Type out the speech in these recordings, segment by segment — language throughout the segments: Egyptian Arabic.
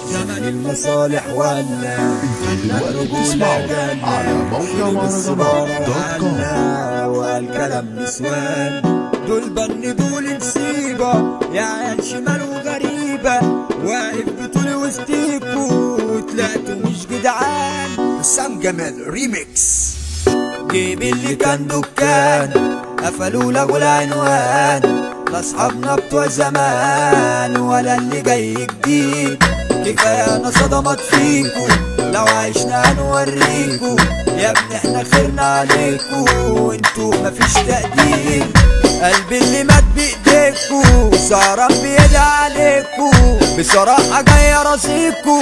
زمن المصالح ولا دلوقتي بتسمعوا على موقع مهرجانات دوت كوم والكلام نسوان دول بن دول نسيبة يا عيال شمال وغريبة واقف بطولي وسطيكوا وطلعتوا مش جدعان حسام جمال ريميكس جيب اللي كان دكان قفلوا له العنوان لا اصحابنا بتوع زمان ولا اللي جاي جديد كفايه انا صدمت فيكو لو عشنا هنوريكو يا ابني احنا خيرنا عليكو وانتو مفيش تقدير قلبي اللي مات بايديكو سهران بيدي عليكو بصراحة جاي راسيكو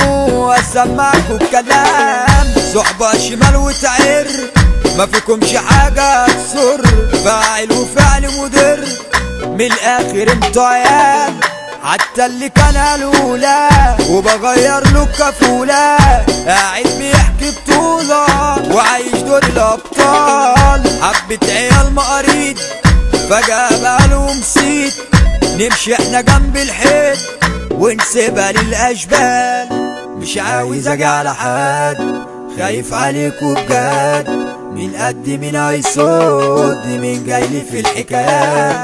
اسمعكوا الكلام صحبة شمال وتعر ما فيكمش حاجة تسر فاعل وفعل مدر من الاخر انتوا عيال حتى اللي كان الاولى وبغير له كفولة قاعد بيحكي بطولة وعايش دور الابطال حبة عيال مقاريد فجأة بقالهم صيت نمشي احنا جنب الحيط ونسيبها للاشبال مش عاوز اجي على حد خايف عليكوا بجد مين قد مين هيصد مين جاي لي في الحكايات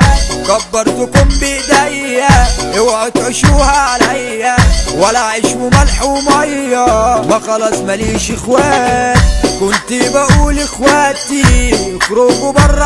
كبرتكم بايديا اوعوا تعيشوها عليا ولا عيش وملح وميه ما خلاص ماليش اخوات كنت بقول اخواتي اخرجوا بره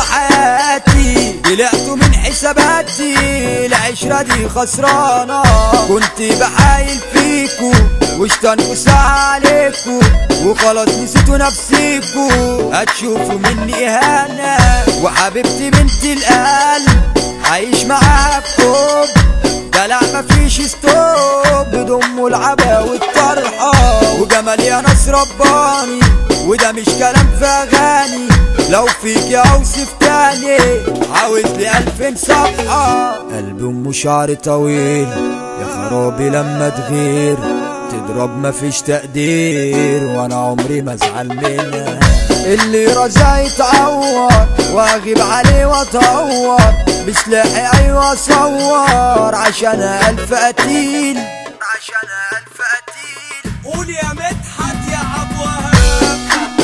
حياتي طلعتوا من حساباتي العشرة دي خسرانة كنت بحايل فيكو واشتنكوا ساعة عليكو وخلاص نسيتوا نفسيكو هتشوفوا مني اهانة وحبيبتي بنت القلب عايش معاها بحب دلع مفيش ستوب بضم العبا والطرحة وجمال يا ناس رباني وده مش كلام في اغاني لو فيك اوصف تاني عاوز لي الفين صفحة قلب ام شعر طويل يا خرابي لما تغير تضرب مفيش تقدير وانا عمري ما ازعل منها اللي رجع يتعور واغيب عليه واتهور بسلاحي ايوه اصور عشان الف قتيل عشان الف قتيل قول يا مدحت يا ابو وهاب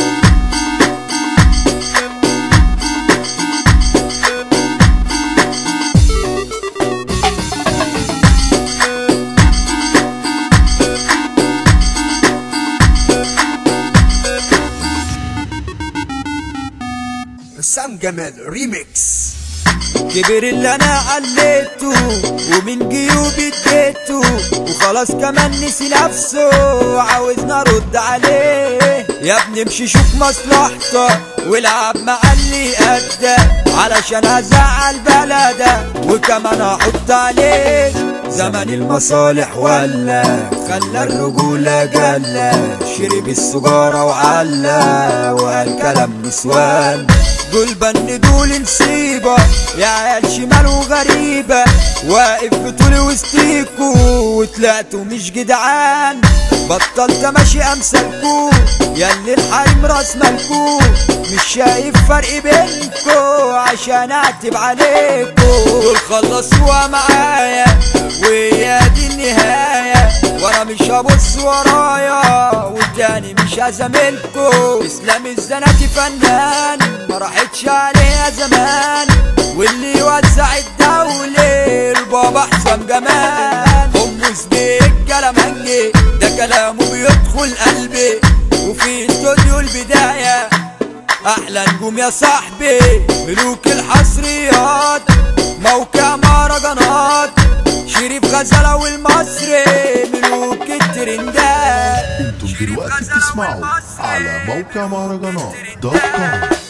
حسام جمال ريميكس كبر اللي انا عليته ومن جيوبي اديته وخلاص كمان نسي نفسه عاوزنا ارد عليه يا ابني امشي شوف مصلحتك والعب مع اللي قدك علشان ازعل بلدك وكمان احط عليك زمن المصالح ولا خلى الرجولة جلة شرب السجارة وعلى وقال كلام نسوان دول بن دول نسيبة يا عيال شمال وغريبة واقف بطولي وسطيكو وطلعتوا مش جدعان بطلت ماشي امثالكو ياللي الحريم راس مالكو مش شايف فرق بينكو عشان اعتب عليكو دول خلصوها معايا وهي دي النهاية وانا مش هبص ورايا والتاني مش هزاملكو اسلام الزناتي فنان ما راحتش عليها زمان واللي يوزع الدولة البابا حسام جمال حمص بيك كلامنجي ده كلامه بيدخل قلبي وفي استوديو البداية احلى نجوم يا صاحبي ملوك الحصريات موقع مهرجانات شريف غزالة والمصري ملوك الترندات انتم دلوقتي بتسمعوا على موقع مهرجانات دوت كوم